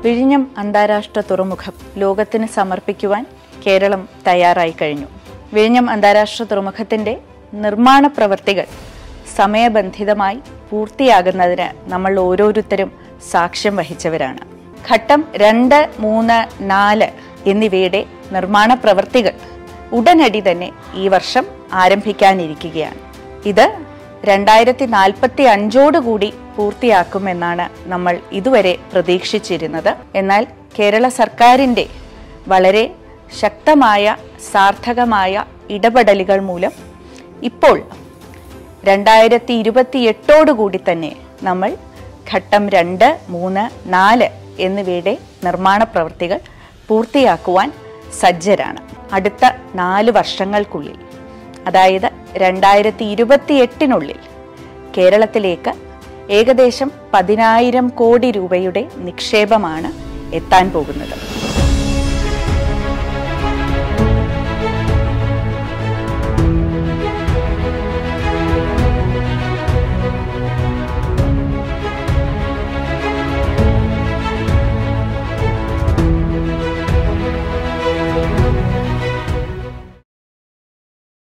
വിഴിഞ്ഞം അന്താരാഷ്ട്ര തുറമുഖം ലോകത്തിന് സമർപ്പിക്കുവാൻ കേരളം തയ്യാറായി കഴിഞ്ഞു വിഴിഞ്ഞം അന്താരാഷ്ട്ര തുറമുഖത്തിന്റെ നിർമ്മാണ പ്രവർത്തികൾ സമയബന്ധിതമായി പൂർത്തിയാകുന്നതിന് നമ്മൾ ഓരോരുത്തരും സാക്ഷ്യം വഹിച്ചവരാണ് ഘട്ടം രണ്ട് മൂന്ന് നാല് എന്നിവയുടെ നിർമ്മാണ പ്രവർത്തികൾ ഉടനടി തന്നെ ഈ വർഷം ആരംഭിക്കാനിരിക്കുകയാണ് ഇത് രണ്ടായിരത്തി നാൽപ്പത്തി അഞ്ചോടുകൂടി പൂർത്തിയാക്കുമെന്നാണ് നമ്മൾ ഇതുവരെ പ്രതീക്ഷിച്ചിരുന്നത് എന്നാൽ കേരള സർക്കാരിൻ്റെ വളരെ ശക്തമായ സാർത്ഥകമായ ഇടപെടലുകൾ മൂലം ഇപ്പോൾ രണ്ടായിരത്തി ഇരുപത്തി എട്ടോടുകൂടി തന്നെ നമ്മൾ ഘട്ടം രണ്ട് മൂന്ന് നാല് എന്നിവയുടെ നിർമ്മാണ പ്രവൃത്തികൾ പൂർത്തിയാക്കുവാൻ സജ്ജരാണ് അടുത്ത നാല് വർഷങ്ങൾക്കുള്ളിൽ അതായത് രണ്ടായിരത്തി ഇരുപത്തി എട്ടിനുള്ളിൽ കേരളത്തിലേക്ക് ഏകദേശം പതിനായിരം കോടി രൂപയുടെ നിക്ഷേപമാണ് എത്താൻ പോകുന്നത്